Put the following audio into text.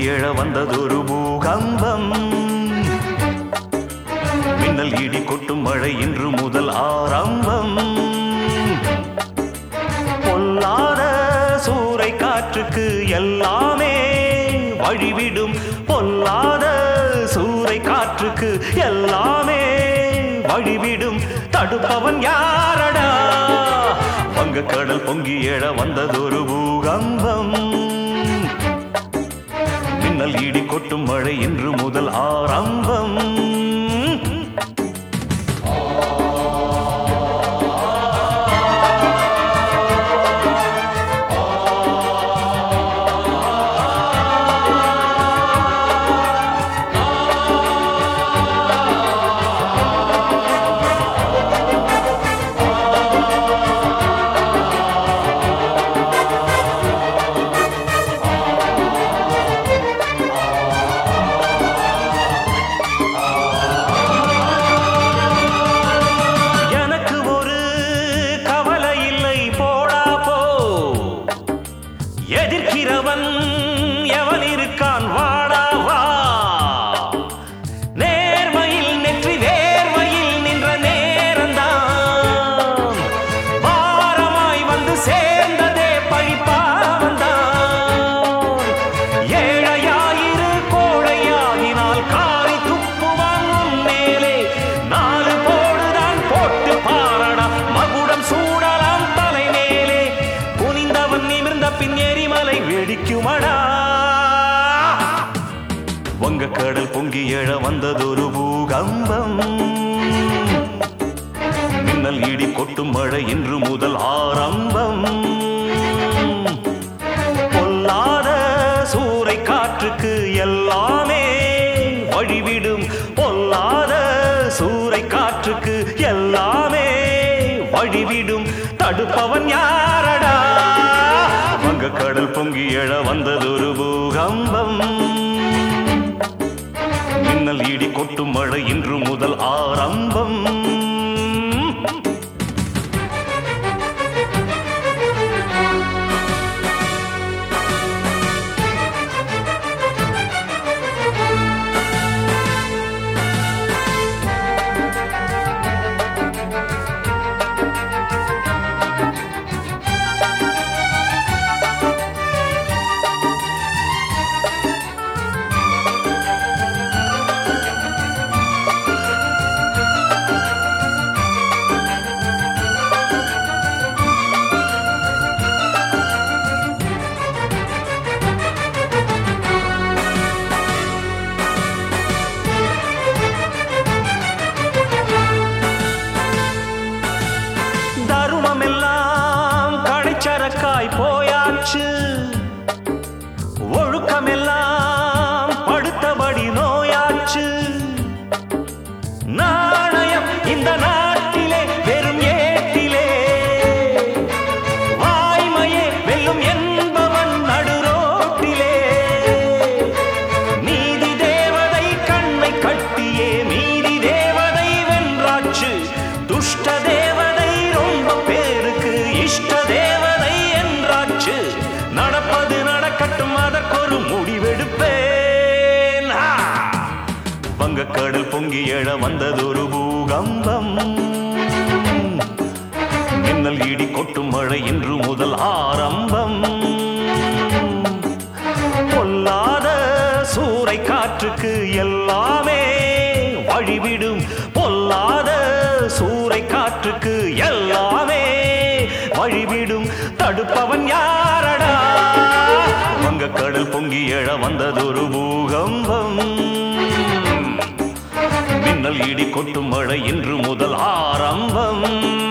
எழ வந்ததொரு பூகம்பம் மின்னல் இடி கொட்டும் மழை இன்று முதல் ஆரம்பம் பொல்லாத சூறை காற்றுக்கு எல்லாமே வழிவிடும் பொல்லாத சூறை காற்றுக்கு எல்லாமே வழிவிடும் தடுப்பவன் யாரடா வங்கக்கடல் பொங்கி எழ வந்ததொரு பூகம்பம் மின்னல் இடி கொட்டும் மழை இன்று முதல் ஆரம்பம் எனக்கு ஒரு கவலை இல்லை போடா போ எதிர்க்கிறவன் எவன் இருக்கான் வாடா வா நேர்மையில் நெற்றி வேர்வையில் நின்ற நேரந்தான் வாரமாய் வந்து சேர்ந்ததே பழிப்பாவந்தான் ஏழையாயிரு கோழையாகினால் காரி துப்புவான் உன் மேலே நாலு போடுதான் போட்டு பாரடா மகுடம் சூடலாம் தலை மேலே குனிந்தவன் நிமிர்ந்த பின் எரிமலை வெடிக்குமடா வங்க கடல் பொங்கி எழ வந்ததொரு பூகம்பம் மின்னல் இடி கொட்டும் மழை இன்று முதல் ஆரம்பம் பொல்லாத சூறை காற்றுக்கு எல்லாமே வழிவிடும் பொல்லாத சூறை காற்றுக்கு எல்லாமே வழிவிடும் தடுப்பவன் யாரடா வங்க கடல் பொங்கி எழ வந்ததொரு பூகம்பம் மின்னல் இடி கொட்டும் மழை இன்று முதல் ஆரம்பம் தருமமெல்லாம் கடைச்சரக்காய் போயாச்சு ஒழுக்கமெல்லாம் படுத்தபடி நோயாச்சு நாணயம் இந்த நாட்டிலே வெறும் ஏட்டிலே வாய்மையே வெல்லும் என்பவன் நடுரோட்டிலே நீதி தேவதை கண்ணை கட்டியே மீதி தேவதை வென்றாச்சு துஷ்ட தேவதை ரொம்ப பேருக்கு இஷ்ட தேவதை என்றாச்சு நடப்பது நடக்கட்டும் அதற்கொரு முடிவெடுப்பேன் ஆ! வங்கக்கடல் பொங்கி எழ வந்ததொரு பூகம்பம் மின்னல் இடி கொட்டும் மழை இன்று முதல் ஆரம்பம் பொல்லாத சூறை காற்றுக்கு எல்லாமே வழிவிடும் பொல்லாத சூறை காற்றுக்கு எல்லாமே வழிவிடும் தடுப்பவன் யாரடா வங்க கடல் பொங்கி எழ வந்ததொரு பூகம்பம் மின்னல் இடி கொட்டும் மழை இன்று முதல் ஆரம்பம்